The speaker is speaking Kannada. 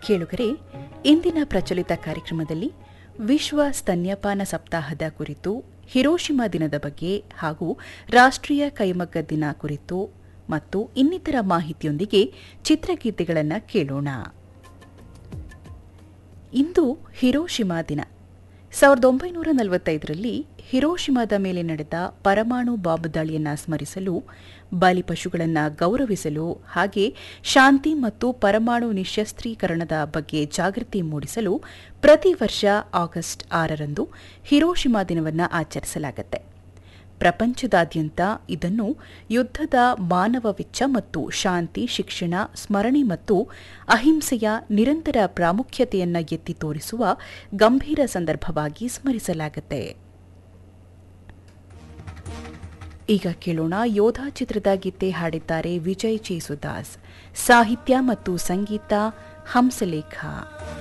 ಕೇಳುಗರೆ ಇಂದಿನ ಪ್ರಚಲಿತ ಕಾರ್ಯಕ್ರಮದಲ್ಲಿ ವಿಶ್ವ ಸ್ತನ್ಯಪಾನ ಸಪ್ತಾಹದ ಕುರಿತು ಹಿರೋಶಿಮಾ ದಿನದ ಬಗ್ಗೆ ಹಾಗೂ ರಾಷ್ಟ್ರೀಯ ಕೈಮಗ್ಗ ದಿನ ಕುರಿತು ಮತ್ತು ಇನ್ನಿತರ ಮಾಹಿತಿಯೊಂದಿಗೆ ಚಿತ್ರಗೀತೆಗಳನ್ನು ಕೇಳೋಣ ಇಂದು ಹಿರೋಶಿಮಾ ದಿನ ಸಾವಿರದ ಒಂಬೈನೂರ ನಲವತ್ತೈದರಲ್ಲಿ ಹಿರೋಶಿಮಾದ ಮೇಲೆ ನಡೆದ ಪರಮಾಣು ಬಾಂಬ್ ದಾಳಿಯನ್ನು ಸ್ಮರಿಸಲು ಬಲಿಪಶುಗಳನ್ನು ಗೌರವಿಸಲು ಹಾಗೆ ಶಾಂತಿ ಮತ್ತು ಪರಮಾಣು ನಿಶಸ್ತ್ರೀಕರಣದ ಬಗ್ಗೆ ಜಾಗೃತಿ ಮೂಡಿಸಲು ಪ್ರತಿ ವರ್ಷ ಆಗಸ್ಟ್ ಆರರಂದು ಹಿರೋಶಿಮಾ ದಿನವನ್ನು ಆಚರಿಸಲಾಗುತ್ತೆ ಪ್ರಪಂಚದಾದ್ಯಂತ ಇದನ್ನು ಯುದ್ಧದ ಮಾನವ ವೆಚ್ಚ ಮತ್ತು ಶಾಂತಿ ಶಿಕ್ಷಣ ಸ್ಮರಣೆ ಮತ್ತು ಅಹಿಂಸೆಯ ನಿರಂತರ ಪ್ರಾಮುಖ್ಯತೆಯನ್ನು ಎತ್ತಿ ತೋರಿಸುವ ಗಂಭೀರ ಸಂದರ್ಭವಾಗಿ ಸ್ಮರಿಸಲಾಗುತ್ತೆ ಈಗ ಕೇಳೋಣ ಯೋಧ ಚಿತ್ರದ ಗೀತೆ ಹಾಡಿದ್ದಾರೆ ವಿಜಯ್ ಚೇಸುದಾಸ್ ಸಾಹಿತ್ಯ ಮತ್ತು ಸಂಗೀತ ಹಂಸಲೇಖ